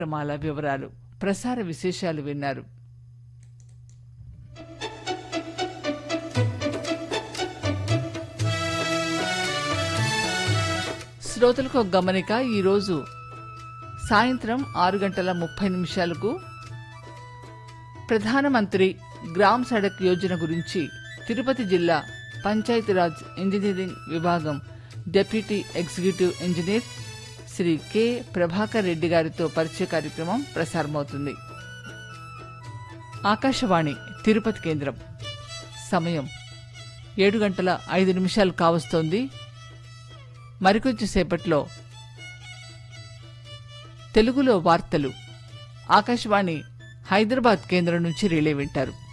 కార్యక్రమాల వివరాలు ప్రసార విశేషాలు విన్నారు శ్రోతలకు ఒక గమనిక ఈరోజు సాయంత్రం ఆరు గంటల ముప్పై నిమిషాలకు ప్రధానమంత్రి గ్రామ్ సడక్ యోజన గురించి తిరుపతి జిల్లా పంచాయతీరాజ్ ఇంజనీరింగ్ విభాగం deputy executive engineer Shri K Prabhakar Reddy గారితో పరిచయ కార్యక్రమం ప్రసారమవుతుంది ఆకాశవాణి తిరుపతి కేంద్రం సమయం ఏడు గంటల ఐదు నిమిషాలు కావస్తోంది మరికొంచెం సేపట్లో తెలుగులో వార్తలు ఆకాశవాణి హైదరాబాద్ కేంద్రం నుంచి రిలే వింటారు